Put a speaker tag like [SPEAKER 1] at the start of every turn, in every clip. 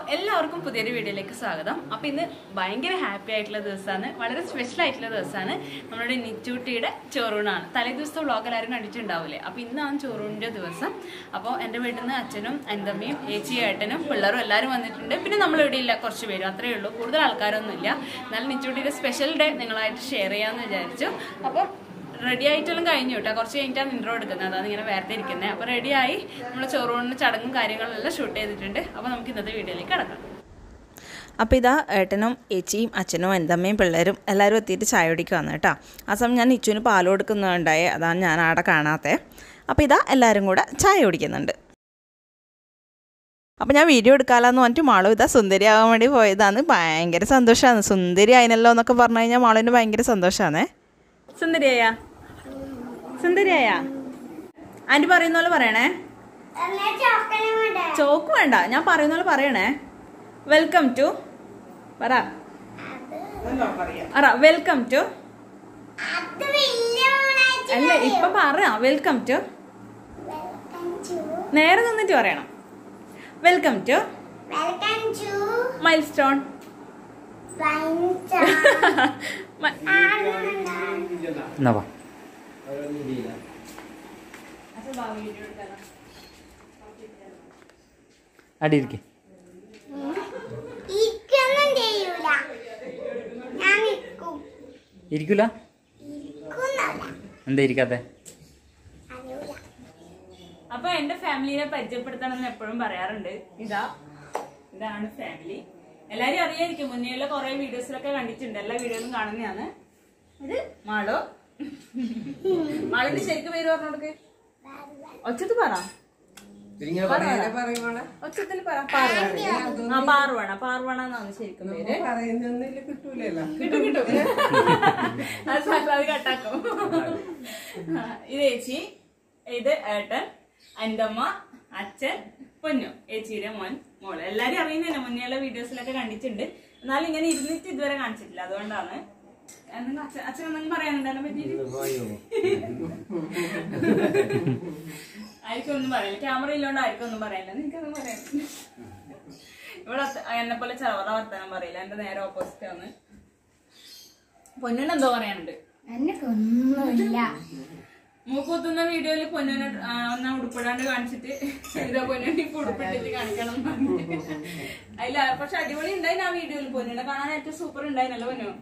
[SPEAKER 1] എല്ലാവർക്കും പുതിയൊരു വീഡിയോയിലേക്ക് സ്വാഗതം അപ്പൊ ഇന്ന് ഭയങ്കര ഹാപ്പി ആയിട്ടുള്ള ദിവസമാണ് വളരെ സ്പെഷ്യൽ ആയിട്ടുള്ള ദിവസമാണ് നമ്മുടെ നിച്ചൂട്ടിയുടെ ചോറൂണാണ് തലേ ദിവസത്തെ വ്ളോഗ് എല്ലാവരും കണ്ടിട്ടുണ്ടാവില്ലേ അപ്പൊ ഇന്നാണ് ചോറൂണിന്റെ ദിവസം അപ്പോൾ എൻ്റെ വീട്ടിൽ നിന്ന് അച്ഛനും എന്തമ്മയും ഏച്ചി ഏട്ടനും പിള്ളേരും എല്ലാവരും വന്നിട്ടുണ്ട് പിന്നെ നമ്മൾ ഇവിടെ ഇല്ല കുറച്ച് പേര് അത്രയേ ഉള്ളൂ കൂടുതൽ ആൾക്കാരൊന്നും ഇല്ല എന്നാലും നിച്ചൂട്ടിയുടെ സ്പെഷ്യൽ ഡേ നിങ്ങളായിട്ട് ഷെയർ ചെയ്യാമെന്ന് വിചാരിച്ചു അപ്പോൾ റെഡി ആയിട്ടെല്ലാം കഴിഞ്ഞു കേട്ടോ കുറച്ച് കഴിഞ്ഞിട്ടാണ് ഇൻട്രോ എടുക്കുന്നത് അതാണ് ഇങ്ങനെ വേറെ ഇരിക്കുന്നത് അപ്പോൾ റെഡിയായി നമ്മൾ ചോറൂണിന് ചടങ്ങും കാര്യങ്ങളെല്ലാം ഷൂട്ട് ചെയ്തിട്ടുണ്ട് അപ്പോൾ നമുക്ക് ഇന്നത്തെ വീഡിയോയിലേക്ക് കിടക്കാം
[SPEAKER 2] അപ്പോൾ ഇതാ ഏട്ടനും ഏച്ചിയും അച്ഛനും എന്തമ്മയും പിള്ളേരും എല്ലാവരും എത്തിയിട്ട് ചായ കുടിക്കുവാന്ന് കേട്ടോ ആ സമയം ഞാൻ ഇച്ചുവിന് പാൽ കൊടുക്കുന്നുണ്ടായേ അതാണ് ഞാൻ അവിടെ കാണാത്തത് അപ്പോൾ ഇതാ എല്ലാവരും കൂടെ ചായ കുടിക്കുന്നുണ്ട് അപ്പോൾ ഞാൻ വീഡിയോ എടുക്കാമെന്ന് പറഞ്ഞിട്ട് മാളു ഇതാ സുന്ദരിയാകാൻ വേണ്ടി പോയതാണ് ഭയങ്കര സന്തോഷമാണ് സുന്ദരി ആയിനല്ലോ എന്നൊക്കെ പറഞ്ഞു കഴിഞ്ഞാൽ മാളുവിന് ഭയങ്കര സന്തോഷമാണേ
[SPEAKER 1] സുന്ദരിയായ സുന്ദരിയായ ആൻറ്റി പറയുന്ന പോലെ പറയണേ ചോക്ക് വേണ്ട ഞാൻ പറയുന്ന പോലെ പറയണേ വെൽക്കം ടു പറ പറ വെൽക്കം ടു അല്ല ഇപ്പൊ പറ വെൽക്കം ടു നേരെ നിന്നിട്ട് പറയണം വെൽക്കം ടു മൈൽ സ്റ്റോൺ
[SPEAKER 3] എന്നാ വാ അടി ഇരിക്കെ
[SPEAKER 4] ഇരിക്കൊന്നും ചെയ്യൂല ഞാൻ നിൽക്കും
[SPEAKER 3] ഇരിക്കൂല
[SPEAKER 4] ഇരിക്കുന്നല്ല
[SPEAKER 3] എന്താ ഇരിക്കാത്തെ
[SPEAKER 4] അറിയൂല
[SPEAKER 1] അപ്പൊ എന്റെ ഫാമിലിനെ പരിചയപ്പെടുത്തണമെന്ന് എപ്പോഴും പറയാറുണ്ട് ഇതാ ഇതാണ് ഫാമിലി എല്ലാരും അറിയായിരിക്കും മുന്നേയുള്ള കുറെ വീഡിയോസിലൊക്കെ കണ്ടിട്ടുണ്ട് എല്ലാ വീഡിയോയിലും കാണുന്നതാണ് ഇത് മാളോ മാളിന്റെ ശരിക്കും പേര് പറഞ്ഞോടക്ക് ഒച്ചത്ത് പറ ഒച്ചത്തിൽ പറ പാർവണ ആ പാർവണ പാർവണ എന്നാണ് ശരിക്കും പേര് കിട്ടും കിട്ടും അത് സാറിന് അത് കട്ടാക്കും ഇത് ചേച്ചി ഇത് ഏട്ടൻ എൻ്റെ അമ്മ അച്ഛൻ പൊന്നു ഏച്ചിയുടെ മോൻ മോള് എല്ലാരും അറിയുന്നതന്നെ മുന്നേയുള്ള വീഡിയോസിലൊക്കെ കണ്ടിട്ടുണ്ട് എന്നാലും ഇങ്ങനെ ഇരുന്നിട്ട് ഇതുവരെ കാണിച്ചിട്ടില്ല അതുകൊണ്ടാണ് എന്തെങ്കിലും അച്ഛൻ അച്ഛൻ എന്തെങ്കിലും പറയാനുണ്ടോ അതിനെ പറ്റിയിട്ട് ആയിരിക്കും ഒന്നും പറയില്ല ക്യാമറ ഇല്ലോണ്ട് ആയിരിക്കും ഒന്നും പറയില്ല എനിക്കൊന്നും പറയാൻ ഇവിടെ എന്നെ പോലെ ചെറവറ വർത്താനം പറയില്ല എന്റെ നേരെ ഓപ്പോസിറ്റ് ആണ് പൊന്നിന് എന്തോ പറയാനുണ്ട്
[SPEAKER 4] എനിക്കൊന്നുമില്ല
[SPEAKER 1] മൂക്കുത്തുന്ന വീഡിയോയില് പൊന്നിനെ ആ, ഒന്നാ ഉടുപ്പിടാണ്ട് കാണിച്ചിട്ട് ഇതാ പൊന്നിനെ ഇപ്പൊ ഉടുപ്പിട്ടിട്ട് കാണിക്കണം എന്ന് പറഞ്ഞ്. അതില പക്ഷെ അടിപൊളി ഉണ്ടായിന് ആ വീഡിയോയിൽ പൊന്നിനെ കാണാൻ ഏറ്റവും സൂപ്പർ ഉണ്ടായിനല്ലോ പൊന്നു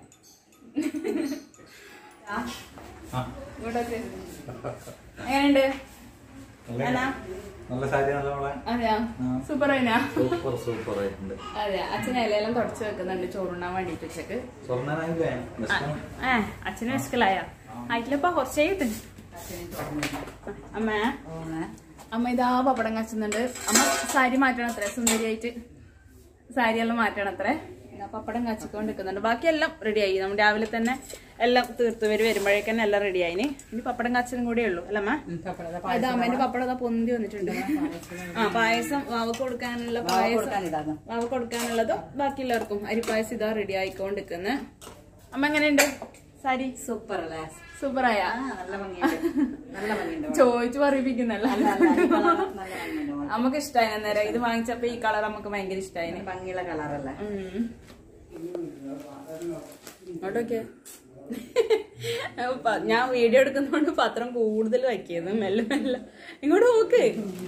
[SPEAKER 1] ആ, ഇങ്ങോട്ടൊക്കെ എങ്ങനെയുണ്ട് എന്നാ?
[SPEAKER 3] നല്ല സാരി നല്ല മോളെ
[SPEAKER 1] അതെയാ സൂപ്പർ ആയിനാ
[SPEAKER 3] സൂപ്പർ സൂപ്പർ ആയിട്ടുണ്ട്
[SPEAKER 1] അതെ അച്ഛൻ ഇലയെല്ലാം തുടച്ചു വെക്കുന്നുണ്ട് ചോറുണ്ണാൻ വേണ്ടിട്ട് ഉച്ചക്ക്
[SPEAKER 3] സ്വർണ്ണനായില്ലേ
[SPEAKER 1] ഏ അച്ഛന് വിശക്കലായ ആയിട്ടില്ലപ്പാ കുറച്ചായിട്ട് അമ്മ അമ്മ ഇതാ പപ്പടം കച്ചുന്നുണ്ട് അമ്മ സാരി മാറ്റണം അത്രേ സുന്ദരിയായിട്ട് സാരി എല്ലാം മാറ്റണം അത്രേ ഇതാ പപ്പടം കച്ചിക്കൊണ്ട് നിൽക്കുന്നുണ്ട് ബാക്കിയെല്ലാം റെഡിയായി നമ്മൾ രാവിലെ തന്നെ എല്ലാം തീർത്ത് വരും വരുമ്പോഴേക്കന്നെ എല്ലാം റെഡിയായിന് ഇനി പപ്പടം കച്ചതും കൂടെ ഉള്ളൂ അല്ല അമ്മ ഇതാ അമ്മേന്റെ പപ്പടം ഇതാ പൊന്തി വന്നിട്ടുണ്ട് ആ പായസം വാവക്ക് കൊടുക്കാനുള്ള പായസം വാവ കൊടുക്കാനുള്ളതും ബാക്കിയുള്ളവർക്കും അരിപ്പായസം ഇതാ റെഡി ആയിക്കൊണ്ടിരിക്കുന്നത് അമ്മ എങ്ങനെയുണ്ട് സാരി
[SPEAKER 5] സൂപ്പർ അല്ലേ
[SPEAKER 1] സൂപ്പറായ
[SPEAKER 5] നല്ല ഭംഗിയുണ്ട് നല്ല ഭംഗിയുണ്ട്
[SPEAKER 1] ചോദിച്ചു പറയിപ്പിക്കുന്നല്ല
[SPEAKER 5] നല്ല ഭംഗിയുണ്ട്
[SPEAKER 1] നമുക്ക് ഇഷ്ടമായി അന്നേരം ഇത് വാങ്ങിച്ചപ്പോ ഈ കളർ നമുക്ക് ഭയങ്കര ഇഷ്ടമായി
[SPEAKER 5] ഭംഗിയുള്ള കളറല്ലേ
[SPEAKER 1] ഇങ്ങോട്ടൊക്കെ ഞാൻ വീഡിയോ എടുക്കുന്നോണ്ട് പത്രം കൂടുതൽ വയ്ക്കുന്നു മെല്ലെ മെല്ലെ ഇങ്ങോട്ട് നോക്ക്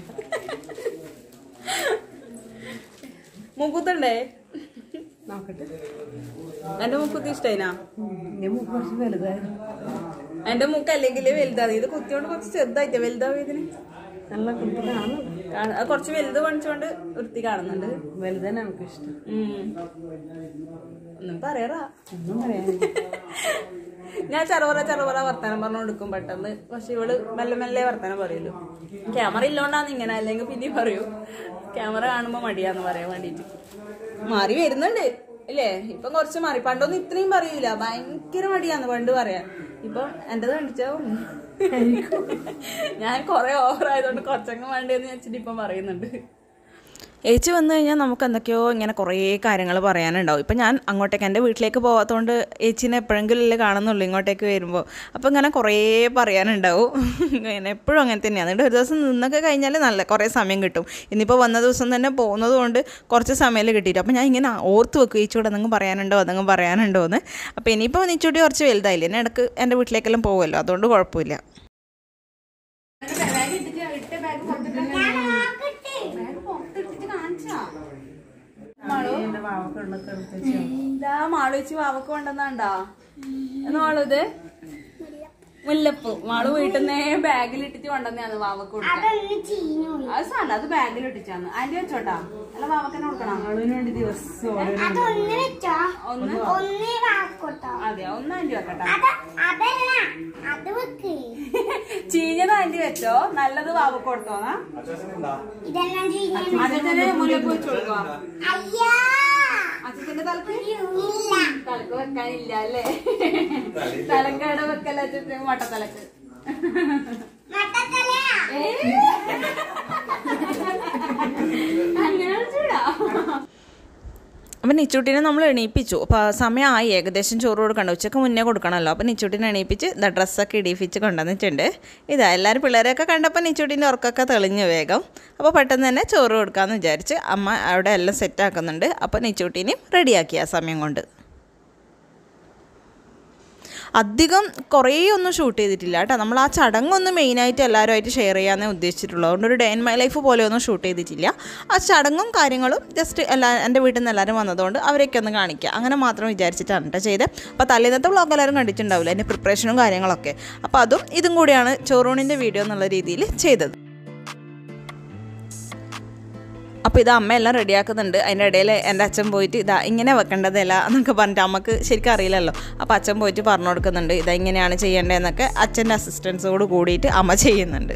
[SPEAKER 1] മൂക്കുത്തുണ്ടേ
[SPEAKER 5] നോക്കട്ടെ
[SPEAKER 1] എന്റെ മൂക്കുത്തി ഇഷ്ടായിനാ
[SPEAKER 5] കുറച്ച് വലുതായിരുന്നു
[SPEAKER 1] എന്റെ മൂക്ക് അല്ലെങ്കിൽ വലുതാണ് ഇത് കുത്തിയോണ്ട് കുറച്ച് ചെറുതായിട്ട് വലുതാവും ഇതിന്
[SPEAKER 5] നല്ല കുട്ടി കാണുന്നു
[SPEAKER 1] കാണ- അത് കുറച്ച് വലുത് പണിച്ചോണ്ട് വൃത്തി കാണുന്നുണ്ട്
[SPEAKER 5] വലുതന്നെ നമുക്ക് ഇഷ്ടം
[SPEAKER 1] ഉം. ഒന്നും പറയറാ
[SPEAKER 5] ഒന്നും പറയാനില്ല
[SPEAKER 1] ഞാൻ ചെറുപറ ചെറുപറ വർത്താനം പറഞ്ഞു കൊടുക്കും പെട്ടെന്ന് പക്ഷെ ഇവള് മെല്ലെ മെല്ലെ വർത്താനം പറയുള്ളൂ ക്യാമറ ഇല്ലോണ്ടാന്ന് ഇങ്ങനെ അല്ലെങ്കിൽ പിന്നെ പറയൂ ക്യാമറ കാണുമ്പോ മടിയാന്ന് പറയാൻ വേണ്ടിട്ട് മാറി വരുന്നുണ്ട് ഇല്ലേ ഇപ്പം കുറച്ച് മാറി പണ്ടൊന്നും ഇത്രയും പറയൂല ഭയങ്കര മടിയാന്ന് പണ്ട് പറയാൻ ഇപ്പൊ എന്റേത് കണ്ടിച്ചാവും ഞാൻ കൊറേ ഓവർ ആയതുകൊണ്ട് കുറച്ചങ്ങ് വേണ്ടെന്ന് വെച്ചിട്ട് ഇപ്പം പറയുന്നുണ്ട്
[SPEAKER 2] ഏച്ചി വന്നു കഴിഞ്ഞാൽ നമുക്ക് എന്തൊക്കെയോ ഇങ്ങനെ കുറേ കാര്യങ്ങൾ പറയാനുണ്ടാവും ഇപ്പം ഞാൻ അങ്ങോട്ടേക്ക് എൻ്റെ വീട്ടിലേക്ക് പോകാത്തതുകൊണ്ട് ഏച്ചീനെ എപ്പോഴെങ്കിലും അല്ലേ കാണുന്നുള്ളൂ ഇങ്ങോട്ടേക്ക് വരുമ്പോൾ അപ്പോൾ ഇങ്ങനെ കുറേ പറയാനുണ്ടാവും ഇങ്ങനെ എപ്പോഴും അങ്ങനെ തന്നെയാണ് എന്നിട്ട് ഒരു ദിവസം നിന്നൊക്കെ കഴിഞ്ഞാൽ നല്ല കുറേ സമയം കിട്ടും ഇന്നിപ്പോൾ വന്ന ദിവസം തന്നെ പോകുന്നത് കൊണ്ട് കുറച്ച് സമയം കിട്ടിയിട്ട് അപ്പോൾ ഞാൻ ഇങ്ങനെ ഓർത്ത് വെക്കും ഏച്ചിയോട് എന്തെങ്കിലും പറയാനുണ്ടോ എന്തെങ്കിലും പറയാനുണ്ടോ എന്ന് അപ്പോൾ ഇനിയിപ്പോൾ നിച്ചൂട്ടി കുറച്ച് വലുതായില്ലേ എന്നെ ഇടയ്ക്ക് എൻ്റെ വീട്ടിലേക്കെല്ലാം പോകുമല്ലോ അതുകൊണ്ട് കുഴപ്പമില്ല
[SPEAKER 5] എൻ്റെ വാവക്കുള്ളൊക്കെ എടുത്ത് വെച്ചു
[SPEAKER 1] എന്താ മാളു വെച്ച് വാവക്ക് കൊണ്ടുവന്നാണ്ടാ എന്നാളു ഇത് മുല്ലപ്പൂ മാളു വീട്ടിൽ നിന്നേ ബാഗിൽ ഇട്ടിട്ട് കൊണ്ടുവന്നാണ് വാവക്ക് കൊടുക്കാൻ
[SPEAKER 4] അതൊന്ന് ചീഞ്ഞു
[SPEAKER 1] അത് സാണ്ട അത് ബാഗിൽ ഇട്ടിച്ചാന്ന് ആന്റി വെച്ചോട്ടാ അല്ല വാവക്കനെ കൊടുക്കണം
[SPEAKER 5] ആളിന് വേണ്ടി ദിവസം ഓരോ
[SPEAKER 4] അതൊന്ന് വെച്ചോ
[SPEAKER 1] ഒന്ന്
[SPEAKER 4] ഒന്ന് വാക്കോട്ടോ
[SPEAKER 1] അതെ ഒന്ന് ആന്റി വെക്കട്ടെ
[SPEAKER 4] അത് അതല്ല അത് വെക്ക്
[SPEAKER 1] ചീഞ്ഞത് ആന്റി വെച്ചോ നല്ലത് വാവക്ക് കൊടുത്തോന്നാ
[SPEAKER 4] ഇതെല്ലാം ചീഞ്ഞു
[SPEAKER 1] അച്ഛനെ മുല്ലപ്പൂ വെച്ച് കൊടുക്കുക
[SPEAKER 4] അയ്യാ
[SPEAKER 1] അച്ഛന്റെ തലക്ക്
[SPEAKER 4] ഇല്ല
[SPEAKER 1] തലക്ക് വെക്കാനില്ല അല്ലേ തലക്കാട് വെക്കല്ല അച്ഛൻ മട്ടത്തലക്ക്
[SPEAKER 4] മട്ടത്തലയാ
[SPEAKER 1] അങ്ങനെ ചൂടാ
[SPEAKER 2] അപ്പം നിച്ചൂട്ടിനെ നമ്മൾ എണീപ്പിച്ചു അപ്പോൾ സമയമായി ഏകദേശം ചോറ് കൊടുക്കണ്ട ഉച്ചയ്ക്ക് മുന്നേ കൊടുക്കണമല്ലോ അപ്പോൾ നിച്ചൂട്ടിനെ എണീപ്പിച്ച് ഇതാ ഡ്രസ്സൊക്കെ ഇടിപ്പിച്ച് കൊണ്ടുവന്നിട്ടുണ്ട് ഇതാ എല്ലാവരും പിള്ളേരെയൊക്കെ കണ്ടപ്പോൾ നിച്ചൂട്ടിൻ്റെ ഉറക്കൊക്കെ തെളിഞ്ഞു വേഗം അപ്പോൾ പെട്ടെന്ന് തന്നെ ചോറ് കൊടുക്കാമെന്ന് വിചാരിച്ച് അമ്മ അവിടെ എല്ലാം സെറ്റാക്കുന്നുണ്ട് അപ്പോൾ നിച്ചൂട്ടിനെയും റെഡിയാക്കി ആ സമയം കൊണ്ട് അധികം കുറേ ഒന്നും ഷൂട്ട് ചെയ്തിട്ടില്ല കേട്ടോ നമ്മൾ ആ ചടങ്ങൊന്ന് മെയിനായിട്ട് എല്ലാവരുമായിട്ട് ഷെയർ ചെയ്യാനേ ഉദ്ദേശിച്ചിട്ടുള്ളൂ അതുകൊണ്ട് ഒരു ഡേ ഇൻ മൈ ലൈഫ് പോലെ ഒന്നും ഷൂട്ട് ചെയ്തിട്ടില്ല ആ ചടങ്ങും കാര്യങ്ങളും ജസ്റ്റ് എല്ലാ എൻ്റെ വീട്ടിൽ നിന്ന് എല്ലാവരും വന്നതുകൊണ്ട് അവരെയൊക്കെ ഒന്ന് കാണിക്കുക അങ്ങനെ മാത്രം വിചാരിച്ചിട്ടാണ് കേട്ടോ ചെയ്തത് അപ്പോൾ തലേന്നത്തെ വ്ളോഗ് എല്ലാവരും കണ്ടിട്ടുണ്ടാവില്ല എൻ്റെ പ്രിപ്പറേഷനും കാര്യങ്ങളൊക്കെ അപ്പോൾ അതും ഇതും കൂടിയാണ് ചോറൂണിൻ്റെ വീഡിയോ എന്നുള്ള രീതിയിൽ ചെയ്തത് അപ്പോൾ ഇത് അമ്മ എല്ലാം റെഡിയാക്കുന്നുണ്ട് അതിൻ്റെ ഇടയിൽ എൻ്റെ അച്ഛൻ പോയിട്ട് ഇതാ ഇങ്ങനെ വെക്കേണ്ടതല്ല എന്നൊക്കെ പറഞ്ഞിട്ട് അമ്മക്ക് ശരിക്കും അറിയില്ലല്ലോ അപ്പോൾ അച്ഛൻ പോയിട്ട് പറഞ്ഞു കൊടുക്കുന്നുണ്ട് ഇതാ ഇങ്ങനെയാണ് ചെയ്യേണ്ടതെന്നൊക്കെ അച്ഛൻ്റെ അസിസ്റ്റൻസോട് കൂടിയിട്ട് അമ്മ ചെയ്യുന്നുണ്ട്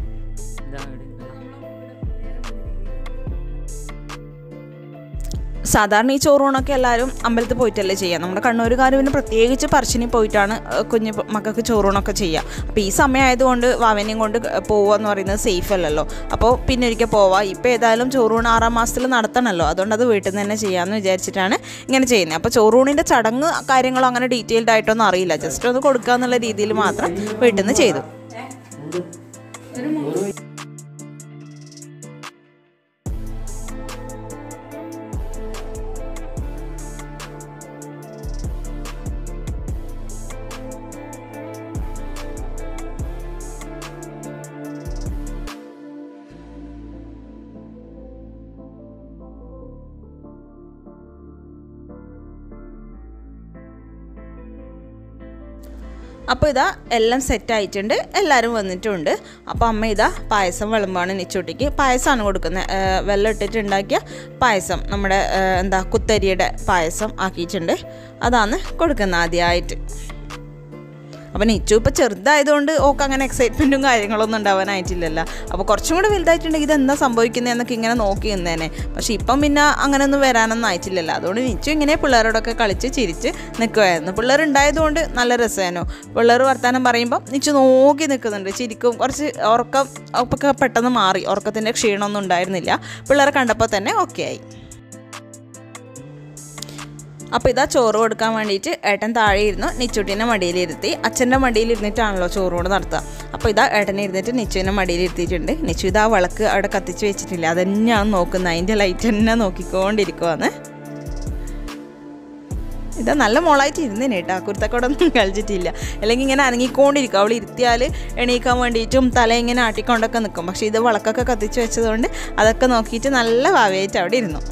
[SPEAKER 2] സാധാരണ ഈ ചോറൂണൊക്കെ എല്ലാവരും അമ്പലത്തിൽ പോയിട്ടല്ലേ ചെയ്യുക നമ്മുടെ കണ്ണൂരുകാർ പിന്നെ പ്രത്യേകിച്ച് പറശ്ശിനി പോയിട്ടാണ് ഏഹ്, കുഞ്ഞ് പ- മക്കൾക്ക് ചോറൂണൊക്കെ ചെയ്യുക അപ്പോൾ ഈ സമയമായതുകൊണ്ട് വാവനെയും കൊണ്ട് പോവുക എന്ന് പറയുന്നത് സേഫ് അല്ലല്ലോ അപ്പോൾ പിന്നെ ഒരിക്കൽ പോവാം ഇപ്പോൾ ഏതായാലും ചോറൂണ് ആറാം മാസത്തിൽ നടത്തണമല്ലോ അതുകൊണ്ട് അത് വീട്ടിൽ നിന്ന് തന്നെ ചെയ്യാമെന്ന് വിചാരിച്ചിട്ടാണ് ഇങ്ങനെ ചെയ്യുന്നത് അപ്പോൾ ചോറൂണിൻ്റെ ചടങ്ങ് കാര്യങ്ങളോ അങ്ങനെ ഡീറ്റെയിൽഡ് ആയിട്ടൊന്നും അറിയില്ല ജസ്റ്റ് ഒന്ന് കൊടുക്കുക എന്നുള്ള രീതിയിൽ മാത്രം വീട്ടിൽ നിന്ന് ചെയ്തു അപ്പോൾ ഇതാ എല്ലാം സെറ്റ് ആയിട്ടുണ്ട് എല്ലാവരും വന്നിട്ടുണ്ട് അപ്പോൾ അമ്മ ഇതാ പായസം വിളമ്പാണ് നിച്ചൂട്ടിക്ക് പായസമാണ് കൊടുക്കുന്നത് വെള്ളം ഇട്ടിട്ട് ഉണ്ടാക്കിയ പായസം നമ്മുടെ ആ, എന്താ കുത്തരിയുടെ പായസം ആക്കിയിട്ടുണ്ട് അതാണ് കൊടുക്കുന്നത് ആദ്യമായിട്ട് അപ്പം നിച്ചു ഇപ്പോൾ ചെറുതായതുകൊണ്ട് ഓക്ക് അങ്ങനെ എക്സൈറ്റ്മെൻറ്റും കാര്യങ്ങളൊന്നും ഉണ്ടാവാനായിട്ടില്ലല്ലോ അപ്പോൾ കുറച്ചും കൂടെ വലുതായിട്ടുണ്ടെങ്കിൽ ഇതെന്താ സംഭവിക്കുന്നതെന്നൊക്കെ ഇങ്ങനെ നോക്കി നിന്നേനെ പക്ഷേ ഇപ്പം പിന്നെ അങ്ങനെയൊന്നും വരാനൊന്നും ആയിട്ടില്ലല്ലോ അതുകൊണ്ട് നിച്ചു ഇങ്ങനെ പിള്ളേരോടൊക്കെ കളിച്ച് ചിരിച്ച് നിൽക്കുമായിരുന്നു പിള്ളേർ ഉണ്ടായതുകൊണ്ട് നല്ല രസമായിരുന്നു പിള്ളേർ വർത്തമാനം പറയുമ്പോൾ നിച്ചു നോക്കി നിൽക്കുന്നുണ്ട് ചിരിക്കും കുറച്ച് ഉറക്കം ഒക്കെ പെട്ടെന്ന് മാറി ഉറക്കത്തിൻ്റെ ക്ഷീണമൊന്നും ഉണ്ടായിരുന്നില്ല പിള്ളേരെ കണ്ടപ്പോൾ തന്നെ ഓക്കെ ആയി അപ്പോൾ ഇതാ ചോറ് കൊടുക്കാൻ വേണ്ടിയിട്ട് ഏട്ടൻ താഴെ ഇരുന്നു നിച്ചുട്ടിനെ മടിയിലിരുത്തി അച്ഛൻ്റെ മടിയിലിരുന്നിട്ടാണല്ലോ ചോറ് കൊണ്ട് നടത്തുക അപ്പോൾ ഇതാ ഏട്ടനെ ഇരുന്നിട്ട് നിച്ചുവിനെ മടിയിലിരുത്തിയിട്ടുണ്ട് നിച്ചു ഇതാ വിളക്ക് അവിടെ കത്തിച്ച് വെച്ചിട്ടില്ല അതന്നെയാണ് നോക്കുന്നത് അതിൻ്റെ ലൈറ്റ് തന്നെ നോക്കിക്കൊണ്ടിരിക്കുവാന്ന് ഇതാ നല്ല മോളായിട്ട് ഇരുന്നേനെ കേട്ടോ കുരുത്തക്കോടൊന്നും കളിച്ചിട്ടില്ല അല്ലെങ്കിൽ ഇങ്ങനെ അനങ്ങിക്കൊണ്ടിരിക്കും അവൾ ഇരുത്തിയാൽ എണീക്കാൻ വേണ്ടിയിട്ടും തല ഇങ്ങനെ ആട്ടിക്കൊണ്ടൊക്കെ നിൽക്കും പക്ഷേ ഇത് വിളക്കൊക്കെ കത്തിച്ച് വെച്ചതുകൊണ്ട് അതൊക്കെ നോക്കിയിട്ട് നല്ല ഭാവിയായിട്ട് അവിടെ ഇരുന്നു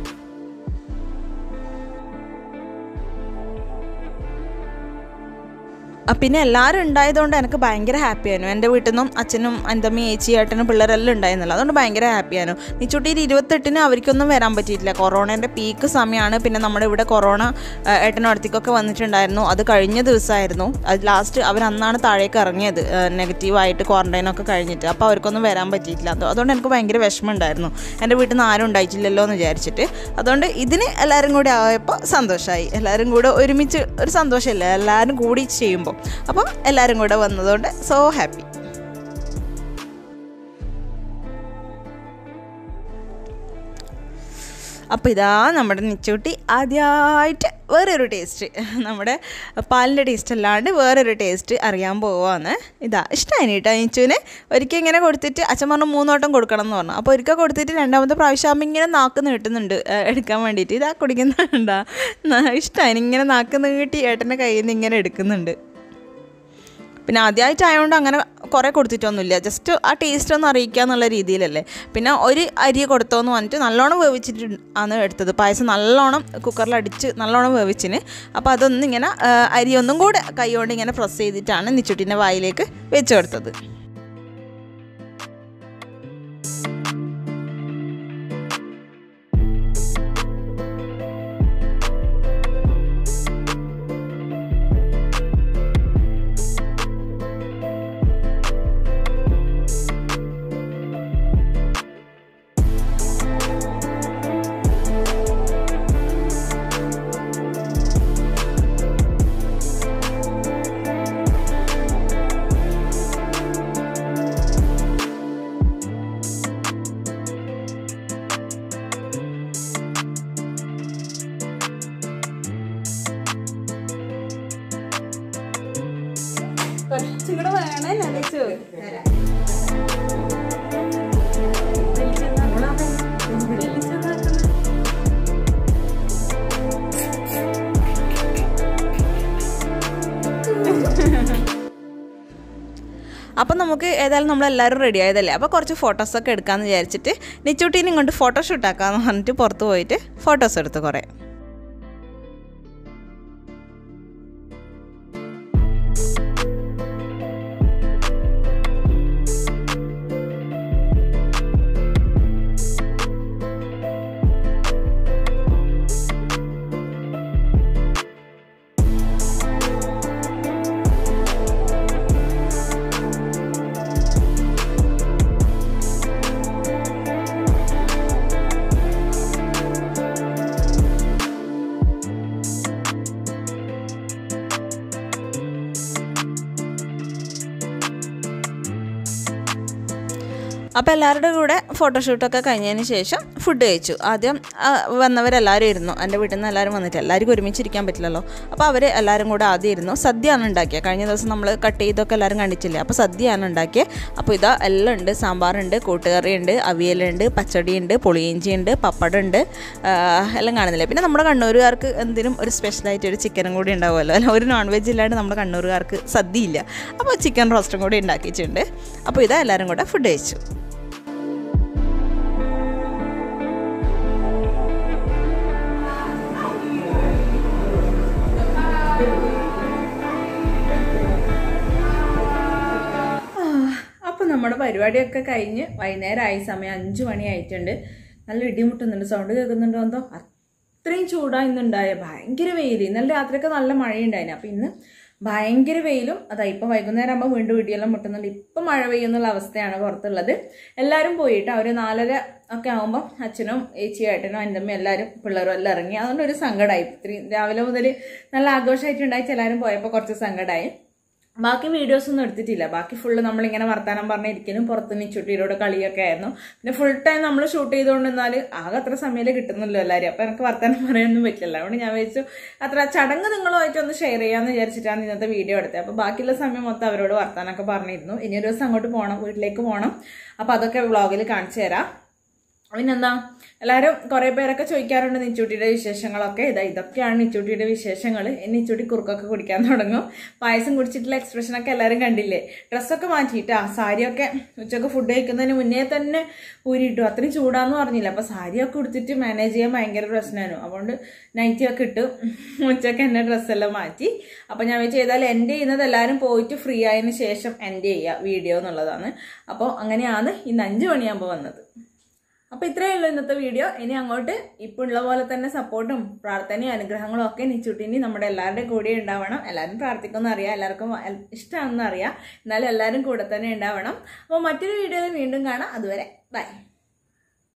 [SPEAKER 2] ആ, പിന്നെ എല്ലാവരും ഉണ്ടായതുകൊണ്ട് എനിക്ക് ഭയങ്കര ഹാപ്പിയായിരുന്നു എൻ്റെ വീട്ടിൽ നിന്നും അച്ഛനും എൻ്റെ അമ്മയും ഏച്ചി ഏട്ടനും പിള്ളേരെല്ലാം ഉണ്ടായിരുന്നല്ലോ അതുകൊണ്ട് ഭയങ്കര ഹാപ്പിയായിരുന്നു നിച്ചുട്ടിയിൽ ഇരുപത്തെട്ടിന് അവർക്കൊന്നും വരാൻ പറ്റിയിട്ടില്ല കൊറോണേൻ്റെ പീക്ക് സമയമാണ് പിന്നെ നമ്മുടെ ഇവിടെ കൊറോണ ആ, ഏട്ടനും അടുത്തേക്കൊക്കെ വന്നിട്ടുണ്ടായിരുന്നു അത് കഴിഞ്ഞ ദിവസമായിരുന്നു അത് ലാസ്റ്റ് അവർ അന്നാണ് താഴേക്ക് ഇറങ്ങിയത് നെഗറ്റീവായിട്ട് ക്വാറന്റൈനൊക്കെ കഴിഞ്ഞിട്ട് അപ്പോൾ അവർക്കൊന്നും വരാൻ പറ്റിയിട്ടില്ല അതോ- അതുകൊണ്ട് എനിക്ക് ഭയങ്കര വിഷമമുണ്ടായിരുന്നു എൻ്റെ വീട്ടിൽ നിന്ന് ആരും ഉണ്ടായിട്ടില്ലല്ലോ എന്ന് വിചാരിച്ചിട്ട് അതുകൊണ്ട് ഇതിന് എല്ലാവരും കൂടി ആയപ്പോൾ സന്തോഷമായി എല്ലാവരും കൂടെ ഒരുമിച്ച് ഒരു സന്തോഷമില്ല എല്ലാവരും കൂടി ചെയ്യുമ്പോൾ അപ്പോൾ എല്ലാവരും കൂടെ വന്നതുകൊണ്ട് സോ ഹാപ്പി അപ്പോൾ ഇതാ നമ്മുടെ നിച്ചൂട്ടി ആദ്യമായിട്ട് വേറൊരു ടേസ്റ്റ് നമ്മുടെ പാലിൻ്റെ ടേസ്റ്റ് അല്ലാണ്ട് വേറൊരു ടേസ്റ്റ് അറിയാൻ പോവാന്ന് ഇതാ ഇഷ്ടമായി കേട്ടോ നിച്ചുവിന് ഒരിക്കൽ ഇങ്ങനെ കൊടുത്തിട്ട് അച്ഛൻ പറഞ്ഞു മൂന്നോട്ടം കൊടുക്കണം എന്ന് പറഞ്ഞു അപ്പോൾ ഒരിക്കൽ കൊടുത്തിട്ട് രണ്ടാമത്തെ പ്രാവശ്യം ആകുമ്പോൾ ഇങ്ങനെ നാക്ക് നീട്ടുന്നുണ്ട് ഏ, എടുക്കാൻ വേണ്ടിയിട്ട് ഇതാ കുടിക്കുന്നുണ്ടാ ഇഷ്ടമായി ഇങ്ങനെ നാക്ക് നീട്ടി ഏട്ടൻ്റെ കയ്യിൽ നിന്ന് ഇങ്ങനെ എടുക്കുന്നുണ്ട് പിന്നെ ആദ്യമായിട്ടായതുകൊണ്ട് അങ്ങനെ കുറേ കൊടുത്തിട്ടൊന്നുമില്ല ജസ്റ്റ് ആ ടേസ്റ്റ് ഒന്ന് അറിയിക്കുക എന്നുള്ള രീതിയിലല്ലേ പിന്നെ ഒരു അരി കൊടുത്തോന്ന് പറഞ്ഞിട്ട് നല്ലോണം വേവിച്ചിട്ട് ആണ് എടുത്തത് പായസം നല്ലോണം കുക്കറിൽ അടിച്ച് നല്ലോണം വേവിച്ചിന് അപ്പോൾ അതൊന്നും ഇങ്ങനെ ആ, അരി ഒന്നും കൂടെ കൈകൊണ്ട് ഇങ്ങനെ പ്രസ് ചെയ്തിട്ടാണ് നിച്ചുട്ടിൻ്റെ വായിലേക്ക് വെച്ച് കൊടുത്തത്
[SPEAKER 1] കുറച്ചും കൂടെ വേണേ നനച്ചു
[SPEAKER 2] അപ്പം നമുക്ക് ഏതായാലും നമ്മളെല്ലാവരും റെഡി ആയതല്ലേ അപ്പോൾ കുറച്ച് ഫോട്ടോസൊക്കെ എടുക്കാമെന്ന് വിചാരിച്ചിട്ട് നിച്ചുട്ടീനും കൊണ്ട് ഫോട്ടോഷൂട്ട് ആക്കാമെന്ന് പറഞ്ഞിട്ട് പുറത്ത് പോയിട്ട് ഫോട്ടോസ് എടുത്ത് കുറേ അപ്പോൾ എല്ലാവരുടെ കൂടെ ഫോട്ടോഷൂട്ടൊക്കെ കഴിഞ്ഞതിന് ശേഷം ഫുഡ് കഴിച്ചു ആദ്യം ആ, വന്നവരെല്ലാവരും ഇരുന്നു എൻ്റെ വീട്ടിൽ നിന്ന് എല്ലാവരും വന്നിട്ട് എല്ലാവർക്കും ഒരുമിച്ചിരിക്കാൻ പറ്റില്ലല്ലോ അപ്പോൾ അവർ എല്ലാവരും കൂടെ ആദ്യം ഇരുന്നു സദ്യയാണ് ഉണ്ടാക്കിയത് കഴിഞ്ഞ ദിവസം നമ്മൾ കട്ട് ചെയ്തൊക്കെ എല്ലാവരും കണ്ടിച്ചില്ലേ അപ്പോൾ സദ്യയാണ് ഉണ്ടാക്കിയത് അപ്പോൾ ഇതാ എല്ലാം ഉണ്ട് സാമ്പാറുണ്ട് കൂട്ടുകറിയുണ്ട് അവിയലുണ്ട് പച്ചടിയുണ്ട് പുളിയിഞ്ചിയുണ്ട് പപ്പടമുണ്ട് ആ, എല്ലാം കാണുന്നില്ലേ പിന്നെ നമ്മുടെ കണ്ണൂരുകാർക്ക് എന്തിനും ഒരു സ്പെഷ്യലായിട്ട് ഒരു ചിക്കനും കൂടി ഉണ്ടാവുമല്ലോ അല്ല ഒരു നോൺ വെജ് ഇല്ലാണ്ട് നമ്മുടെ കണ്ണൂരുകാർക്ക് സദ്യയില്ല അപ്പോൾ ചിക്കൻ റോസ്റ്റും കൂടി ഉണ്ടാക്കിയിട്ടുണ്ട് അപ്പോൾ ഇതാ എല്ലാവരും കൂടെ ഫുഡ് കഴിച്ചു
[SPEAKER 1] അപ്പം നമ്മുടെ പരിപാടിയൊക്കെ കഴിഞ്ഞ് വൈകുന്നേരമായി സമയം അഞ്ചു മണി ആയിട്ടുണ്ട് നല്ല ഇടിമുട്ടുന്നുണ്ട് സൗണ്ട് കേൾക്കുന്നുണ്ടോ എന്തോ അത്രയും ചൂടാണ് ഇന്നുണ്ടായ ഭയങ്കര വെയിൽ ഇന്നലെ രാത്രിയൊക്കെ നല്ല മഴയുണ്ടായിരുന്നു അപ്പം ഇന്ന് ഭയങ്കര വെയിലും അതാ ഇപ്പം വൈകുന്നേരം ആകുമ്പോൾ വീണ്ടും ഇടിയെല്ലാം മുട്ടുന്നുണ്ട് ഇപ്പം മഴ പെയ്യുന്നുള്ള അവസ്ഥയാണ് പുറത്തുള്ളത് എല്ലാവരും പോയിട്ട് അവർ നാലര ഒക്കെ ആകുമ്പോൾ അച്ഛനും ഏച്ചിയും ഏട്ടനും അൻ്റമ്മയും എല്ലാവരും പിള്ളേരും എല്ലാം ഇറങ്ങി അതുകൊണ്ട് ഒരു സങ്കടമായി ഇത്രയും രാവിലെ മുതൽ നല്ല ആഘോഷമായിട്ടുണ്ടായി എല്ലാവരും പോയപ്പോൾ കുറച്ച് സങ്കടമായി ബാക്കി വീഡിയോസ് ഒന്നും എടുത്തിട്ടില്ല ബാക്കി ഫുള്ള് നമ്മളിങ്ങനെ വർത്താനം പറഞ്ഞിരിക്കലും പുറത്ത് നിച്ചുട്ടിയിലൂടെ കളിയൊക്കെ ആയിരുന്നു പിന്നെ ഫുൾ ടൈം നമ്മൾ ഷൂട്ട് ചെയ്തുകൊണ്ടിരുന്നാൽ ആകെ അത്ര സമയമേ കിട്ടുന്നല്ലോ എല്ലാവരും അപ്പം എനിക്ക് വർത്താനം പറയാനൊന്നും പറ്റില്ല അതുകൊണ്ട് ഞാൻ വിചാരിച്ചു അത്ര ചടങ്ങ് നിങ്ങളുമായിട്ട് ഒന്ന് ഷെയർ ചെയ്യാമെന്ന് വിചാരിച്ചിട്ടാണ് ഇന്നത്തെ വീഡിയോ എടുത്തത് അപ്പോൾ ബാക്കിയുള്ള സമയം മൊത്തം അവരോട് വർത്താനമൊക്കെ പറഞ്ഞിരുന്നു ഇനി ഒരു ദിവസം അങ്ങോട്ട് പോകണം വീട്ടിലേക്ക് പോകണം അപ്പോൾ അതൊക്കെ വ്ളോഗിൽ കാണിച്ചു തരാം പിന്നെന്താ എല്ലാവരും കുറേ പേരൊക്കെ ചോദിക്കാറുണ്ട് നിച്ചൂട്ടിയുടെ വിശേഷങ്ങളൊക്കെ ഇതാ ഇതൊക്കെയാണ് നിച്ചൂട്ടിയുടെ വിശേഷങ്ങൾ ഇനി നിച്ചൂട്ടി കുറുക്കൊക്കെ കുടിക്കാൻ തുടങ്ങും പായസം കുടിച്ചിട്ടുള്ള എക്സ്പ്രഷനൊക്കെ എല്ലാവരും കണ്ടില്ലേ ഡ്രസ്സൊക്കെ മാറ്റിയിട്ടാ സാരിയൊക്കെ ഉച്ചക്ക് ഫുഡ് കഴിക്കുന്നതിന് മുന്നേ തന്നെ ഊരിയിട്ടു അത്രയും ചൂടാന്ന് പറഞ്ഞില്ല അപ്പോൾ സാരിയൊക്കെ ഉടുത്തിട്ട് മാനേജ് ചെയ്യാൻ ഭയങ്കര പ്രശ്നമായിരുന്നു അതുകൊണ്ട് നൈറ്റിയൊക്കെ ഇട്ട് ഉച്ചക്ക് എന്നെ ഡ്രസ്സെല്ലാം മാറ്റി അപ്പോൾ ഞാൻ വെച്ച് ചെയ്താൽ എൻ്റെ ചെയ്യുന്നത് എല്ലാവരും പോയിട്ട് ഫ്രീ ആയതിനു ശേഷം എൻ്റെ ചെയ്യുക വീഡിയോ എന്നുള്ളതാണ് അപ്പോൾ അങ്ങനെയാണ് ഇന്ന് അഞ്ച് മണിയാകുമ്പോൾ വന്നത് അപ്പൊ ഇത്രയേ ഉള്ളൂ ഇന്നത്തെ വീഡിയോ ഇനി അങ്ങോട്ട് ഇപ്പൊ ഉള്ള പോലെ തന്നെ സപ്പോർട്ടും പ്രാർത്ഥനയും അനുഗ്രഹങ്ങളും ഒക്കെ നിച്ചുട്ടിനി നമ്മുടെ എല്ലാവരുടെയും കൂടെ ഉണ്ടാവണം എല്ലാവരും പ്രാർത്ഥിക്കുമെന്ന് അറിയാം എല്ലാവർക്കും എൽ- ഇഷ്ടമാണെന്ന് അറിയാം എന്നാലും എല്ലാവരും കൂടെ തന്നെ ഉണ്ടാവണം അപ്പോൾ മറ്റൊരു വീഡിയോയിൽ വീണ്ടും കാണാം അതുവരെ ബൈ